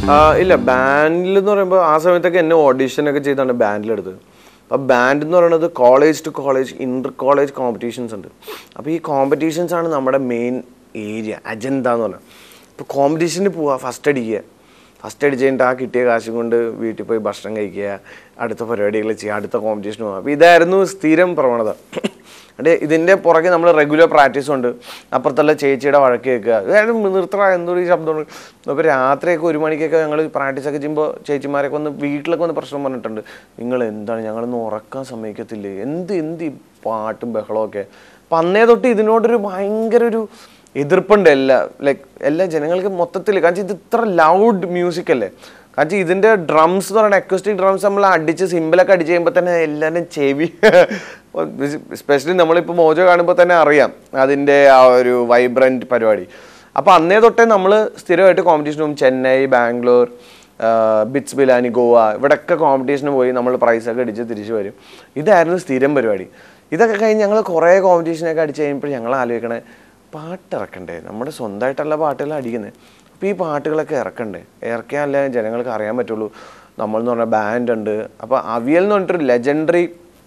ആ, ഇല്ല ബാൻഡിൽ എന്ന് പറയുമ്പോൾ ആ സമയത്തൊക്കെ എന്നെ ഓഡീഷനൊക്കെ ചെയ്താണ് ബാൻഡിലെടുത്തത് അപ്പോൾ ബാൻഡ് എന്ന് പറയുന്നത് college to college inter college competitions ഉണ്ട് അപ്പോൾ ഈ കോമ്പറ്റീഷൻസ് ആണ് നമ്മുടെ മെയിൻ ഏരിയ അജണ്ട എന്ന് പറഞ്ഞാൽ ഇപ്പോൾ കോമ്പറ്റീഷന് പോവുക ഫസ്റ്റ് അടിക്കുക ഫസ്റ്റ് അടിച്ച് കഴിഞ്ഞിട്ട് ആ കിട്ടിയ കാശും കൊണ്ട് വീട്ടിൽ പോയി ഭക്ഷണം കഴിക്കുക അടുത്ത പരിപാടികൾ ചെയ്യുക അടുത്ത കോമ്പറ്റീഷന് പോകുക അപ്പോൾ ഇതായിരുന്നു സ്ഥിരം പ്രവണത അതെ ഇതിൻ്റെ പുറകെ നമ്മൾ റെഗുലർ പ്രാക്ടീസ് ഉണ്ട് അപ്പുറത്തുള്ള ചേച്ചിയുടെ വഴക്ക് കേൾക്കുക ഏതായാലും നിർത്തറ എന്തൊരു ശബ്ദമാണ് അപ്പോൾ രാത്രിയൊക്കെ ഒരു മണിക്കൊക്കെ ഞങ്ങൾ പ്രാക്ടീസ് ഒക്കെ ചെയ്യുമ്പോൾ ചേച്ചിമാരൊക്കെ വന്ന് വീട്ടിലൊക്കെ വന്ന് പ്രശ്നം പറഞ്ഞിട്ടുണ്ട് നിങ്ങൾ എന്താണ് ഞങ്ങളൊന്നും ഉറക്കാൻ സമ്മതിക്കത്തില്ലേ എന്ത് എന്ത് ഈ പാട്ടും ബഹളവും ഒക്കെ അപ്പം അന്നേ തൊട്ട് ഇതിനോടൊരു ഭയങ്കര ഒരു എതിർപ്പുണ്ട് എല്ലാ ലൈക്ക് എല്ലാ ജനങ്ങൾക്ക് മൊത്തത്തിൽ കാരണം ഇത് ഇത്ര ലൗഡ് മ്യൂസിക് അല്ലേ കാരണം ഇതിന്റെ ഡ്രംസ് എന്ന് പറയുന്നത് അക്വസ്റ്റിക് ഡ്രംസ് നമ്മൾ അടിച്ച് സിമ്പിളൊക്കെ അടിച്ച് കഴിയുമ്പോൾ തന്നെ എല്ലാവരും ചെവി സ്പെഷ്യലി നമ്മളിപ്പോൾ മോജോ കാണുമ്പോൾ തന്നെ അറിയാം അതിൻ്റെ ആ ഒരു വൈബ്രൻറ്റ് പരിപാടി അപ്പോൾ അന്നേ തൊട്ടേ നമ്മൾ സ്ഥിരമായിട്ട് കോമ്പറ്റീഷൻ പോകും ചെന്നൈ ബാംഗ്ലൂർ ബിറ്റ്സ് ബിലാനി ഗോവ ഇവിടെയൊക്കെ കോമ്പറ്റീഷന് പോയി നമ്മൾ പ്രൈസൊക്കെ അടിച്ച് തിരിച്ചു വരും ഇതായിരുന്നു സ്ഥിരം പരിപാടി ഇതൊക്കെ കഴിഞ്ഞ് ഞങ്ങൾ കുറേ കോമ്പറ്റീഷനൊക്കെ അടിച്ച് കഴിയുമ്പോൾ ഞങ്ങൾ ആലോചിക്കണേ പാട്ട് ഇറക്കണ്ടേ നമ്മുടെ സ്വന്തമായിട്ടുള്ള പാട്ടുകൾ അടിക്കുന്നത് അപ്പോൾ ഈ പാട്ടുകളൊക്കെ ഇറക്കണ്ടേ ഇറക്കിയാലേ ജനങ്ങൾക്ക് അറിയാൻ പറ്റുള്ളൂ നമ്മൾ എന്ന് പറഞ്ഞാൽ ബാൻഡ് ഉണ്ട് അപ്പോൾ അവിയൽ എന്ന് പറഞ്ഞിട്ടൊരു ലെജൻഡറി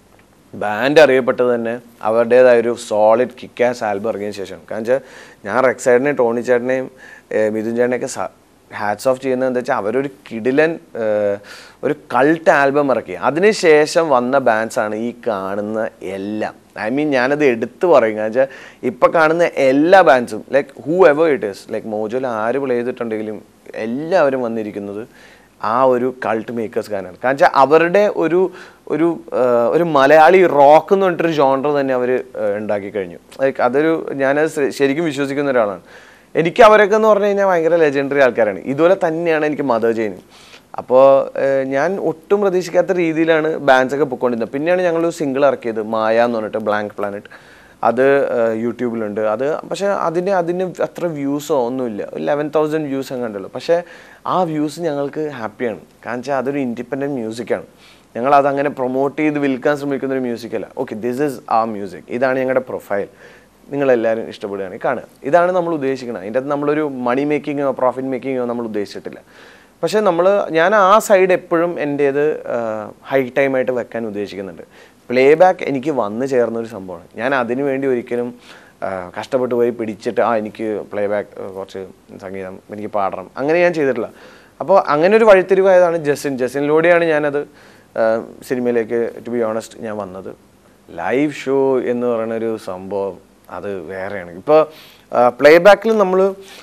ബാൻഡ് അറിയപ്പെട്ടത് തന്നെ അവരുടേതായ ഒരു സോളിഡ് കിക്കാസ് ആൽബം ഇറങ്ങിയതിന് ശേഷം കാരണം വെച്ചാൽ ഞാൻ റെക്സൈഡിനെയും ടോണി ചേട്ടനെയും ഏഹ് മിഥുൻ ചേട്ടനെയൊക്കെ ഹാറ്റ്സ് ഓഫ് ചെയ്യുന്നത് എന്താ വെച്ചാൽ അവരൊരു കിടിലൻ ഏഹ് ഒരു കൾട്ട് ആൽബം ഇറക്കി അതിനുശേഷം വന്ന ബാൻഡ്സ് ആണ് ഈ കാണുന്ന എല്ലാം ഐ മീൻ ഞാനത് എടുത്തു പറയും കാരണം വെച്ചാൽ ഇപ്പം കാണുന്ന എല്ലാ ബാൻഡ്സും like whoever it is like മോജോയിൽ ആര് പ്ലേ ചെയ്തിട്ടുണ്ടെങ്കിലും എല്ലാവരും വന്നിരിക്കുന്നത് ആ ഒരു കൾട്ട് മേക്കേഴ്സ് ഗാനാണ് കാരണം വെച്ചാൽ അവരുടെ ഒരു ഒരു ആ, ഒരു മലയാളി റോക്ക് എന്ന് പറഞ്ഞിട്ടൊരു ജോണർ തന്നെ അവർ ഉണ്ടാക്കി കഴിഞ്ഞു ലൈക്ക് അതൊരു ഞാനത് ശ- ശരിക്കും വിശ്വസിക്കുന്ന ഒരാളാണ് എനിക്ക് അവരൊക്കെ എന്ന് പറഞ്ഞു കഴിഞ്ഞാൽ ഭയങ്കര ലെജൻഡറി ആൾക്കാരാണ് ഇതുപോലെ തന്നെയാണ് എനിക്ക് മദർ ജെയിനും അപ്പോൾ ഞാൻ ഒട്ടും പ്രതീക്ഷിക്കാത്ത രീതിയിലാണ് ബാൻഡ്സ് ഒക്കെ പൊയ്ക്കൊണ്ടിരുന്നത് പിന്നെയാണ് ഞങ്ങൾ സിംഗിൾ ഇറക്കിയത് മായ എന്ന് പറഞ്ഞിട്ട് ബ്ലാങ്ക് പ്ലാനറ്റ് അത് ഏഹ്, യൂട്യൂബിലുണ്ട് അത് പക്ഷേ അതിന് അതിന് അത്ര വ്യൂസോ ഒന്നുമില്ല ഒരു ലെവൻ തൗസൻഡ് വ്യൂസ് അങ്ങാണ്ടുള്ളൂ പക്ഷേ ആ വ്യൂസ് ഞങ്ങൾക്ക് ഹാപ്പിയാണ് കാരണം വെച്ചാൽ അതൊരു ഇൻഡിപെൻഡൻറ്റ് മ്യൂസിക്കാണ് ഞങ്ങൾ അതങ്ങനെ പ്രൊമോട്ട് ചെയ്ത് വിൽക്കാൻ ശ്രമിക്കുന്ന ഒരു മ്യൂസിക്കല്ല ഓക്കെ ദിസ് ഇസ് ആ മ്യൂസിക് ഇതാണ് ഞങ്ങളുടെ പ്രൊഫൈൽ നിങ്ങളെല്ലാവരും ഇഷ്ടപ്പെടുകയാണെങ്കിൽ കാണുക ഇതാണ് നമ്മൾ ഉദ്ദേശിക്കുന്നത് അതിൻ്റെ അകത്ത് നമ്മളൊരു മണി മേക്കിങ്ങോ പ്രോഫിറ്റ് മേക്കിങ്ങോ നമ്മൾ ഉദ്ദേശിച്ചിട്ടില്ല പക്ഷേ നമ്മൾ ഞാൻ ആ സൈഡ് എപ്പോഴും എൻ്റേത് ഹൈ ടൈമായിട്ട് വെക്കാൻ ഉദ്ദേശിക്കുന്നുണ്ട് പ്ലേ ബാക്ക് എനിക്ക് വന്നു ചേർന്ന ഒരു സംഭവമാണ് ഞാൻ അതിനു വേണ്ടി ഒരിക്കലും ആ, കഷ്ടപ്പെട്ട് പോയി പിടിച്ചിട്ട് ആ എനിക്ക് പ്ലേ ബാക്ക് കുറച്ച് സംഗീതം എനിക്ക് പാടണം അങ്ങനെ ഞാൻ ചെയ്തിട്ടില്ല അപ്പോൾ അങ്ങനെ ഒരു വഴിത്തിരിവായതാണ് ജസിൻ ജസിനിലൂടെയാണ് ഞാനത് ആ, സിനിമയിലേക്ക് ടു ബി ഓണസ്റ്റ് ഞാൻ വന്നത് ലൈവ് ഷോ എന്ന് പറയുന്ന ഒരു സംഭവം അത് വേറെയാണ് ഇപ്പോൾ പ്ലേ ബാക്കിൽ നമ്മൾ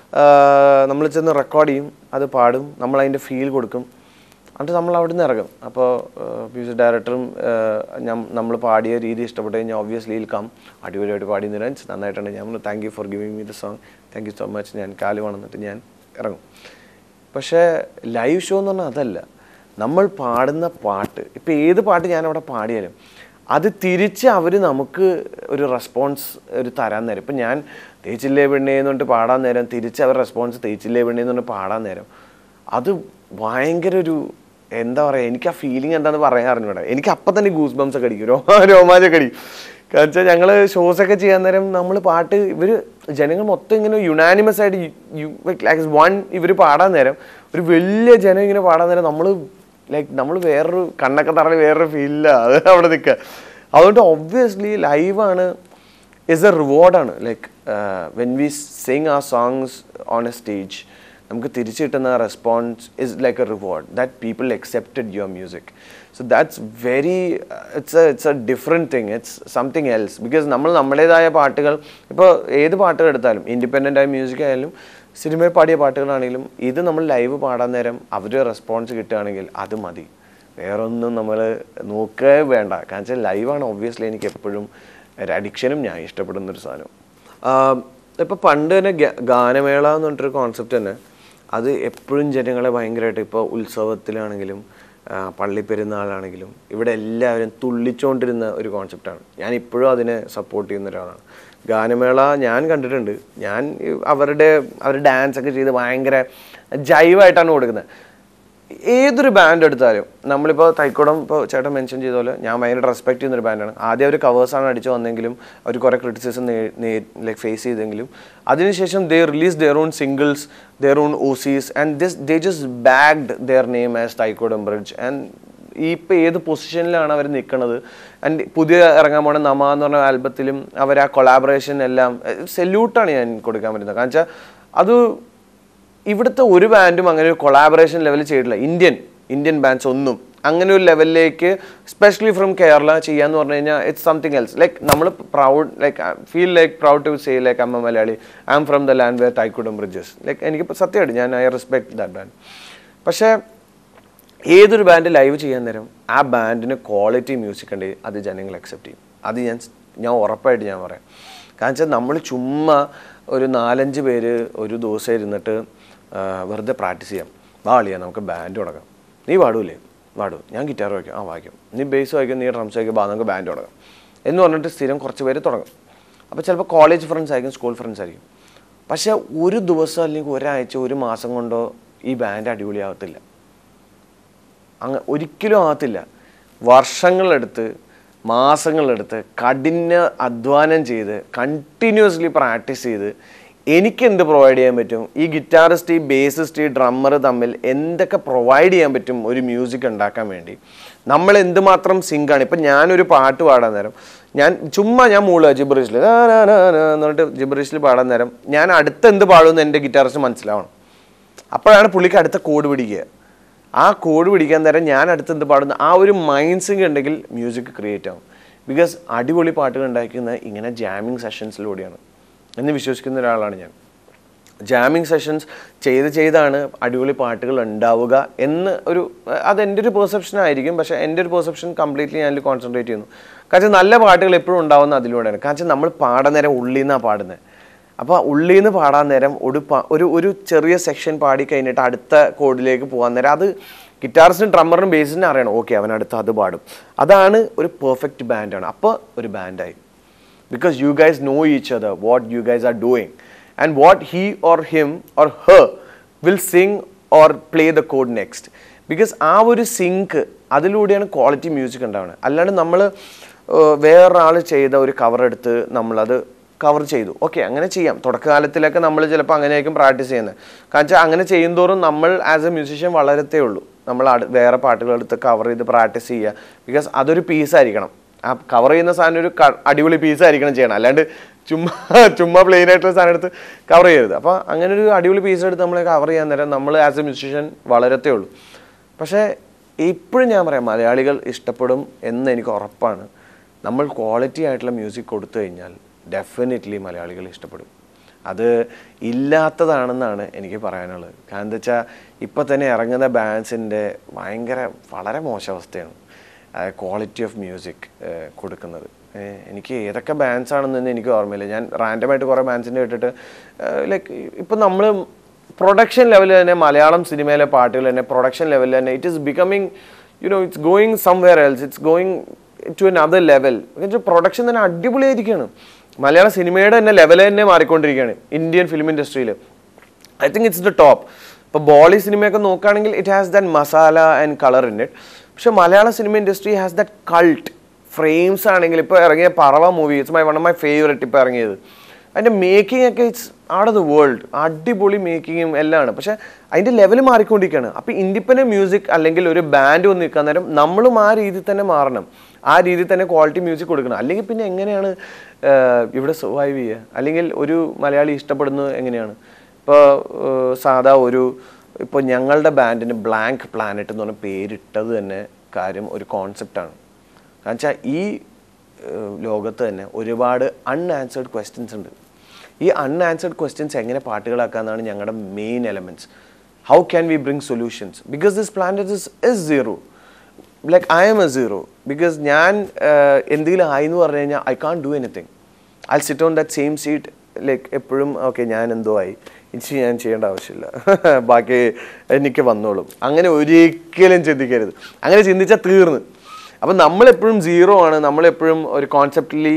നമ്മൾ ചെന്ന് റെക്കോർഡ് ചെയ്യും അത് പാടും നമ്മൾ അതിൻ്റെ ഫീൽ കൊടുക്കും എന്നിട്ട് നമ്മൾ അവിടെ നിന്ന് ഇറങ്ങും അപ്പോൾ മ്യൂസിക് ഡയറക്ടറും നമ്മൾ പാടിയ രീതി ഇഷ്ടപ്പെട്ട് കഴിഞ്ഞാൽ ഒബ്വിയസ്ലി ഇൽ കം അടിപൊളിയായിട്ട് പാടി നിരഞ്ജ് നന്നായിട്ടുണ്ട് ഞാൻ thank you for giving me the song thank you so much ഞാൻ കാല് വന്നിട്ട് ഞാൻ ഇറങ്ങും പക്ഷേ ലൈവ് ഷോ എന്ന് പറഞ്ഞാൽ അതല്ല നമ്മൾ പാടുന്ന പാട്ട് ഇപ്പം ഏത് പാട്ട് ഞാൻ അവിടെ പാടിയാലും അത് തിരിച്ച് അവർ നമുക്ക് ഒരു റെസ്പോൺസ് ഒരു തരാൻ നേരം ഇപ്പം ഞാൻ തേച്ചില്ലേ പെണ്ണേ എന്ന് പറഞ്ഞിട്ട് പാടാൻ നേരം തിരിച്ച് അവർ റെസ്പോൺസ് തേച്ചില്ലേ പെണ്ണേ എന്ന് പറഞ്ഞിട്ട് പാടാൻ നേരം അത് ഭയങ്കര ഒരു എന്താ പറയുക എനിക്ക് ആ ഫീലിംഗ് എന്താണെന്ന് പറയാൻ അറിഞ്ഞൂടെ എനിക്ക് അപ്പം തന്നെ ഗൂസ് ബംസ് ഒക്കെ അടിക്കും രോമാ രോമാഞ്ചൊക്കെ അടിക്കും കാരണം വെച്ചാൽ ഞങ്ങൾ ഷോസൊക്കെ ചെയ്യാൻ നേരം നമ്മൾ പാട്ട് ഇവർ ജനങ്ങൾ മൊത്തം ഇങ്ങനെ യുണാനിമസ് ആയിട്ട് ലൈക്ക് വൺ ഇവർ പാടാൻ നേരം ഒരു വലിയ ജനം ഇങ്ങനെ പാടാൻ നേരം നമ്മൾ ലൈക്ക് നമ്മൾ വേറൊരു കണ്ണൊക്കെ തറഞ്ഞ് വേറൊരു ഫീലില്ല അത് അവിടെ നിൽക്കുക അതുകൊണ്ട് ഒബ്വിയസ്ലി ലൈവാണ് ഇസ് എ റിവാർഡാണ് ലൈക്ക് വെൻ വി സിങ് ആ സോങ്സ് ഓൺ എ സ്റ്റേജ് നമുക്ക് തിരിച്ചു കിട്ടുന്ന response is like a reward that people accepted your music so that's very it's a it's a different thing it's something else because നമ്മൾ നമ്മുടേതായ പാട്ടുകൾ ഇപ്പോൾ ഏത് പാട്ടുകൾ എടുത്താലും ഇൻഡിപെൻഡൻ്റ് ആയ മ്യൂസിക് ആയാലും സിനിമയിൽ പാടിയ പാട്ടുകളാണെങ്കിലും ഇത് നമ്മൾ ലൈവ് പാടാൻ നേരം അവർ റെസ്പോൺസ് കിട്ടുകയാണെങ്കിൽ അത് മതി വേറൊന്നും നമ്മൾ നോക്കേ വേണ്ട കാരണം വെച്ചാൽ ലൈവാണ് ഒബ്വിയസ്ലി എനിക്ക് എപ്പോഴും ഒരു അഡിക്ഷനും ഞാൻ ഇഷ്ടപ്പെടുന്ന ഒരു സാധനം ഇപ്പോൾ പണ്ട് തന്നെ ഗ- ഗാനമേള എന്ന് പറഞ്ഞിട്ടൊരു കോൺസെപ്റ്റ് തന്നെ അത് എപ്പോഴും ജനങ്ങളെ ഭയങ്കരമായിട്ട് ഇപ്പോൾ ഉത്സവത്തിലാണെങ്കിലും ആ, പള്ളിപ്പെരുന്നാളാണെങ്കിലും ഇവിടെ എല്ലാവരും തുള്ളിച്ചുകൊണ്ടിരുന്ന ഒരു കോൺസെപ്റ്റാണ് ഞാൻ ഇപ്പോഴും അതിനെ സപ്പോർട്ട് ചെയ്യുന്ന ഒരാളാണ് ഗാനമേള ഞാൻ കണ്ടിട്ടുണ്ട് ഞാൻ ഈ അവരുടെ അവർ ഡാൻസ് ഒക്കെ ചെയ്ത് ഭയങ്കര ജൈവായിട്ടാണ് കൊടുക്കുന്നത് ഏതൊരു ബാൻഡ് എടുത്താലും നമ്മളിപ്പോൾ തൈക്കോടം ഇപ്പോൾ ചേട്ടൻ മെൻഷൻ ചെയ്ത പോലെ ഞാൻ ഭയങ്കര റെസ്പെക്ട് ചെയ്യുന്ന ഒരു ബാൻഡാണ് ആദ്യം അവർ കവേഴ്സാണ് അടിച്ചു വന്നെങ്കിലും അവർ കുറേ ക്രിറ്റിസിസം ലൈക്ക് ഫേസ് ചെയ്തെങ്കിലും അതിനുശേഷം they release their own singles their own ഓസീസ് and this they just bagged their name as Thaikkudam Bridge and ഈ ഇപ്പം ഏത് പൊസിഷനിലാണ് അവർ നിൽക്കുന്നത് ആൻഡ് പുതിയ ഇറങ്ങാൻ പോണ നമ എന്ന് പറഞ്ഞ ആൽബത്തിലും അവർ ആ കൊളാബറേഷൻ എല്ലാം സെല്യൂട്ടാണ് ഞാൻ കൊടുക്കാൻ പറ്റുന്നത് കാരണം വെച്ചാൽ അത് ഇവിടുത്തെ ഒരു ബാൻഡും അങ്ങനെ ഒരു കൊളാബറേഷൻ ലെവൽ ചെയ്തിട്ടില്ല ഇന്ത്യൻ ഇന്ത്യൻ ബാൻഡ്സ് ഒന്നും അങ്ങനെ ഒരു ലെവലിലേക്ക് സ്പെഷ്യലി ഫ്രം കേരള ചെയ്യാന്ന് പറഞ്ഞു കഴിഞ്ഞാൽ ഇറ്റ്സ് സംതിങ് എൽസ് ലൈക്ക് നമ്മൾ proud like feel like proud to say like അമ്മ Malayali I'm from the land where Thaikkudam bridges like എനിക്ക് സത്യമായിട്ട് ഞാൻ ഐ റെസ്പെക്ട് ദാറ്റ് ബാൻഡ് പക്ഷേ ഏതൊരു ബാൻഡ് ലൈവ് ചെയ്യാൻ നേരം ആ ബാൻഡിന് ക്വാളിറ്റി മ്യൂസിക് ഉണ്ട് അത് ജനങ്ങൾ അക്സെപ്റ്റ് ചെയ്യും അത് ഞാൻ ഞാൻ ഉറപ്പായിട്ട് ഞാൻ പറയാം കാരണം വെച്ചാൽ നമ്മൾ ചുമ്മാ ഒരു നാലഞ്ച് പേര് ഒരു ദിവസം ഇരുന്നിട്ട് ആ, വെറുതെ പ്രാക്ടീസ് ചെയ്യാം വാ അളിയാ നമുക്ക് ബാൻഡ് തുടങ്ങാം നീ പാടൂലേ പാടൂ ഞാൻ ഗിറ്റാർ വായിക്കും ആ വായിക്കും നീ ബേസ് വായിക്കും നീ ഡ്രംസ് വായിക്കും ബാ നമുക്ക് ബാൻഡ് തുടങ്ങാം എന്ന് പറഞ്ഞിട്ട് സ്ഥിരം കുറച്ച് പേര് തുടങ്ങും അപ്പോൾ ചിലപ്പോൾ കോളേജ് ഫ്രണ്ട്സ് ആയിരിക്കും സ്കൂൾ ഫ്രണ്ട്സ് ആയിരിക്കും പക്ഷേ ഒരു ദിവസം അല്ലെങ്കിൽ ഒരാഴ്ച ഒരു മാസം കൊണ്ടോ ഈ ബാൻഡ് അടിപൊളിയാകത്തില്ല അങ്ങ് ഒരിക്കലും ആകത്തില്ല വർഷങ്ങളെടുത്ത് മാസങ്ങളെടുത്ത് കഠിന അധ്വാനം ചെയ്ത് കണ്ടിന്യൂസ്ലി പ്രാക്ടീസ് ചെയ്ത് എനിക്ക് എന്ത് പ്രൊവൈഡ് ചെയ്യാൻ പറ്റും ഈ ഗിറ്റാറിസ്റ്റ് ഈ ബേസിസ്റ്റ് ഈ ഡ്രമ്മർ തമ്മിൽ എന്തൊക്കെ പ്രൊവൈഡ് ചെയ്യാൻ പറ്റും ഒരു മ്യൂസിക് ഉണ്ടാക്കാൻ വേണ്ടി നമ്മൾ എന്തുമാത്രം സിങ്കാണ് ഇപ്പം ഞാനൊരു പാട്ട് പാടാൻ നേരം ഞാൻ ചുമ്മാ ഞാൻ മൂളുക ജിബ്രിഷിൽ എന്ന് പറഞ്ഞിട്ട് ജിബ്രിഷിൽ പാടാൻ നേരം ഞാൻ അടുത്ത് എന്ത് പാടുമെന്ന് എൻ്റെ ഗിറ്റാറിസ്റ്റ് മനസ്സിലാവണം അപ്പോഴാണ് പുള്ളിക്ക് അടുത്ത കോഡ് പിടിക്കുക ആ കോഡ് പിടിക്കാൻ നേരം ഞാൻ അടുത്ത് എന്ത് പാടുന്നു ആ ഒരു മൈൻഡ് സിങ് ഉണ്ടെങ്കിൽ മ്യൂസിക് ക്രിയേറ്റ് ആവും ബിക്കോസ് അടിപൊളി പാട്ടുകൾ ഉണ്ടാക്കുന്നത് ഇങ്ങനെ ജാമിങ് സെഷൻസിലൂടെയാണ് എന്ന് വിശ്വസിക്കുന്ന ഒരാളാണ് ഞാൻ ജാമിങ് സെഷൻസ് ചെയ്ത് ചെയ്താണ് അടിപൊളി പാട്ടുകൾ ഉണ്ടാവുക എന്ന് ഒരു അതെൻ്റെ ഒരു പെർസെപ്ഷൻ ആയിരിക്കും പക്ഷേ എൻ്റെ ഒരു പെർസെപ്ഷൻ കംപ്ലീറ്റ്ലി ഞാനിൽ കോൺസെൻട്രേറ്റ് ചെയ്യുന്നു കാരണം നല്ല പാട്ടുകൾ എപ്പോഴും ഉണ്ടാവുന്ന അതിലൂടെയാണ് കാരണം നമ്മൾ പാടാൻ നേരം ഉള്ളിൽ നിന്നാണ് പാടുന്നത് അപ്പോൾ ഉള്ളിൽ നിന്ന് പാടാൻ നേരം ഒരു പ- ഒരു ഒരു ചെറിയ സെക്ഷൻ പാടി കഴിഞ്ഞിട്ട് അടുത്ത കോഡിലേക്ക് പോകാൻ നേരം അത് ഗിറ്റാറിസ്റ്റിനും ഡ്രമ്മറിനും ബേസിനും അറിയണം ഓക്കെ അവൻ അടുത്ത് അത് പാടും അതാണ് ഒരു പെർഫെക്റ്റ് ബാൻഡാണ് അപ്പോൾ ഒരു ബാൻഡായി because you guys know each other what you guys are doing and what he or him or her will sing or play the കോഡ് നെക്സ്റ്റ് ബിക്കോസ് ആ ഒരു സിങ്ക് അതിലൂടെയാണ് ക്വാളിറ്റി മ്യൂസിക് ഉണ്ടാവുന്നത് അല്ലാണ്ട് നമ്മൾ വേറൊരാൾ ചെയ്ത ഒരു കവർ എടുത്ത് നമ്മളത് കവർ ചെയ്തു ഓക്കെ അങ്ങനെ ചെയ്യാം തുടക്കകാലത്തിലൊക്കെ നമ്മൾ ചിലപ്പോൾ അങ്ങനെയായിരിക്കും പ്രാക്ടീസ് ചെയ്യുന്നത് കാരണം വെച്ചാൽ അങ്ങനെ ചെയ്യുന്തോറും നമ്മൾ ആസ് എ മ്യൂസീഷ്യൻ വളരത്തേ ഉള്ളൂ നമ്മൾ അടു- വേറെ പാട്ടുകൾ എടുത്ത് കവർ ചെയ്ത് പ്രാക്ടീസ് ചെയ്യുക ബിക്കോസ് അതൊരു പീസായിരിക്കണം ആ കവർ ചെയ്യുന്ന സാധനം ഒരു ക- അടിപൊളി പീസായിരിക്കണം ചെയ്യണം അല്ലാണ്ട് ചുമ്മാ ചുമ്മാ പ്ലെയിൻ ആയിട്ടുള്ള സാധനം എടുത്ത് കവർ ചെയ്യരുത് അപ്പോൾ അങ്ങനെ ഒരു അടിപൊളി പീസ് എടുത്ത് നമ്മൾ കവർ ചെയ്യാൻ നേരം നമ്മൾ ആസ് എ മ്യൂസീഷ്യൻ വളരത്തേ ഉള്ളൂ പക്ഷേ ഇപ്പോഴും ഞാൻ പറയാം മലയാളികൾ ഇഷ്ടപ്പെടും എന്ന് എനിക്ക് ഉറപ്പാണ് നമ്മൾ ക്വാളിറ്റി ആയിട്ടുള്ള മ്യൂസിക് കൊടുത്തു കഴിഞ്ഞാൽ ഡെഫിനറ്റ്ലി മലയാളികൾ ഇഷ്ടപ്പെടും അത് ഇല്ലാത്തതാണെന്നാണ് എനിക്ക് പറയാനുള്ളത് കാരണം എന്താ വെച്ചാൽ ഇപ്പം തന്നെ ഇറങ്ങുന്ന ബാൻഡ്സിൻ്റെ ഭയങ്കര വളരെ മോശം അവസ്ഥയാണ് ക്വാളിറ്റി ഓഫ് മ്യൂസിക് കൊടുക്കുന്നത് ഏഹ് എനിക്ക് ഏതൊക്കെ ബാൻഡ്സ് ആണെന്നൊന്നും എനിക്ക് ഓർമ്മയില്ല ഞാൻ റാൻഡമായിട്ട് കുറേ ബാൻഡ്സിൻ്റെ കേട്ടിട്ട് ലൈക്ക് ഇപ്പം നമ്മൾ പ്രൊഡക്ഷൻ ലെവലിൽ തന്നെ മലയാളം സിനിമയിലെ പാട്ടുകൾ തന്നെ പ്രൊഡക്ഷൻ ലെവലിൽ തന്നെ it is becoming you know it's going somewhere else it's going to an other level production തന്നെ അടിപൊളിയായിരിക്കുകയാണ് മലയാള സിനിമയുടെ തന്നെ ലെവൽ തന്നെ മാറിക്കൊണ്ടിരിക്കുകയാണ് ഇന്ത്യൻ ഫിലിം ഇൻഡസ്ട്രിയിൽ I think it's the top ഇപ്പോൾ ബോളി സിനിമയൊക്കെ നോക്കുകയാണെങ്കിൽ it has that masala and colour in it പക്ഷെ Malayalam cinema industry has that cult frames ആണെങ്കിൽ ഇപ്പോൾ ഇറങ്ങിയ Parava movie it's my one of my favourite ഇപ്പോൾ ഇറങ്ങിയത് അതിൻ്റെ മേക്കിംഗ് ഒക്കെ it's out of the world അടിപൊളി മേക്കിങ്ങും എല്ലാമാണ് പക്ഷെ അതിൻ്റെ ലെവൽ മാറിക്കൊണ്ടിരിക്കുകയാണ് അപ്പോൾ ഇൻഡിപെൻഡൻറ്റ് മ്യൂസിക് അല്ലെങ്കിൽ ഒരു ബാൻഡ് വന്ന് നിൽക്കാൻ നേരം നമ്മളും ആ രീതിയിൽ തന്നെ മാറണം ആ രീതിയിൽ തന്നെ ക്വാളിറ്റി മ്യൂസിക് കൊടുക്കണം അല്ലെങ്കിൽ പിന്നെ എങ്ങനെയാണ് ആഹ്, ഇവിടെ സർവൈവ് ചെയ്യുക അല്ലെങ്കിൽ ഒരു മലയാളി ഇഷ്ടപ്പെടുന്നത് എങ്ങനെയാണ് ഇപ്പോൾ സാധാ ഒരു ഇപ്പോൾ ഞങ്ങളുടെ ബാൻഡിന് ബ്ലാങ്ക് പ്ലാനറ്റ് എന്ന് പറഞ്ഞ പേരിട്ടത് തന്നെ കാര്യം ഒരു കോൺസെപ്റ്റാണ് കാരണം വെച്ചാൽ ഈ ഏഹ്, ലോകത്ത് തന്നെ ഒരുപാട് അൺആൻസേർഡ് ക്വസ്റ്റ്യൻസ് ഉണ്ട് ഈ അൺആൻസേർഡ് ക്വസ്റ്റ്യൻസ് എങ്ങനെ പാട്ടുകളാക്കാന്നാണ് ഞങ്ങളുടെ main elements how can we bring solutions because this planet is is zero like I'm a zero because ഞാൻ ഏഹ്, എന്തെങ്കിലും ആയി എന്ന് പറഞ്ഞു കഴിഞ്ഞാൽ I can't do anything I sit on that same seat like എപ്പോഴും ഓക്കെ ഞാൻ എന്തോ ആയി ഇനി ഞാൻ ചെയ്യേണ്ട ആവശ്യമില്ല ബാക്കി എനിക്ക് വന്നോളും അങ്ങനെ ഒരിക്കലും ചിന്തിക്കരുത് അങ്ങനെ ചിന്തിച്ചാൽ തീർന്ന് അപ്പം നമ്മളെപ്പോഴും സീറോ ആണ് നമ്മളെപ്പോഴും ഒരു കോൺസെപ്റ്റലി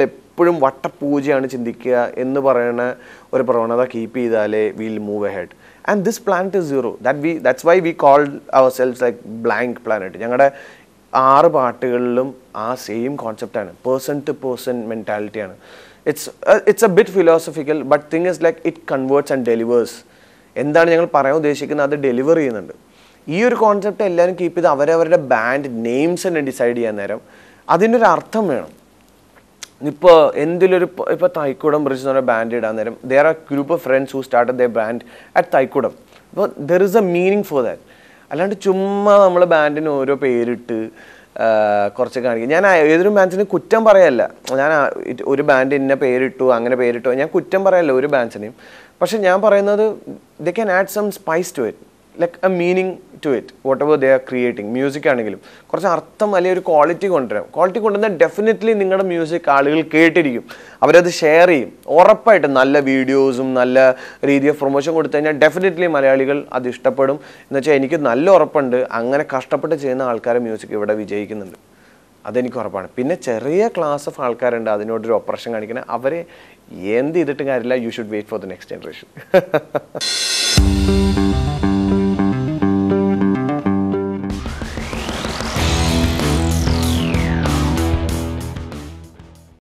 നമ്മളെപ്പോഴും വട്ടപൂജയാണ് ചിന്തിക്കുക എന്ന് പറയുന്ന ഒരു പ്രവണത കീപ്പ് ചെയ്താലേ will move ahead and this planet is zero that we that's why we called ourselves like blank planet ഞങ്ങളുടെ ആറ് പാട്ടുകളിലും ആ സെയിം കോൺസെപ്റ്റാണ് പേഴ്സൺ ടു പേഴ്സൺ മെൻറ്റാലിറ്റിയാണ് it's it's a bit philosophical but thing is like it converts and delivers എന്താണ് ഞങ്ങൾ പറയാൻ ഉദ്ദേശിക്കുന്നത് അത് ഡെലിവർ ചെയ്യുന്നുണ്ട് ഈ ഒരു കോൺസെപ്റ്റ് എല്ലാവരും കീപ്പ് ചെയ്ത് അവരവരുടെ ബാൻഡ് നെയിംസ് തന്നെ ഡിസൈഡ് ചെയ്യാൻ നേരം അതിനൊരു അർത്ഥം വേണം ഇപ്പോൾ എന്തിലൊരു ഇപ്പോൾ തൈക്കുടം ബ്രിഡ്ജ് എന്ന് പറഞ്ഞ ബാൻഡ് ഇടാൻ നേരം there are group of friends who start the band at Thaikkudam അപ്പോൾ there is a meaning for that അല്ലാണ്ട് ചുമ്മാ നമ്മൾ ബാൻഡിന് ഓരോ പേരിട്ട് ആ, കുറച്ച് കാണിക്കും ഞാൻ ആ ഏതൊരു ബാൻഡിന് കുറ്റം പറയല്ല ഞാൻ ആ ഇത് ഒരു ബാൻഡ് ഇന്ന പേരിട്ടു അങ്ങനെ പേരിട്ടു ഞാൻ കുറ്റം പറയല്ല ഒരു ബാൻഡിനെയും പക്ഷെ ഞാൻ പറയുന്നത് they can add some spice to it like a meaning to it whatever they are creating music ആണെങ്കിലും കുറച്ച് അർത്ഥം അല്ലെങ്കിൽ ഒരു ക്വാളിറ്റി കൊണ്ടുവരാം ക്വാളിറ്റി കൊണ്ടുവന്നാൽ ഡെഫിനറ്റ്ലി നിങ്ങളുടെ മ്യൂസിക് ആളുകൾ കേട്ടിരിക്കും അവരത് ഷെയർ ചെയ്യും ഉറപ്പായിട്ടും നല്ല വീഡിയോസും നല്ല രീതി ഓഫ് പ്രൊമോഷൻ കൊടുത്തു കഴിഞ്ഞാൽ ഡെഫിനറ്റ്ലി മലയാളികൾ അത് ഇഷ്ടപ്പെടും എന്ന് വെച്ചാൽ എനിക്ക് നല്ല ഉറപ്പുണ്ട് അങ്ങനെ കഷ്ടപ്പെട്ട് ചെയ്യുന്ന ആൾക്കാരെ മ്യൂസിക് ഇവിടെ വിജയിക്കുന്നുണ്ട് അതെനിക്ക് ഉറപ്പാണ് പിന്നെ ചെറിയ ക്ലാസ് ഓഫ് ആൾക്കാരുണ്ട് അതിനോടൊരു ഓപ്പറേഷൻ കാണിക്കുന്നത് അവരെ എന്ത് ചെയ്തിട്ട് കാര്യമില്ല you should wait for the next generation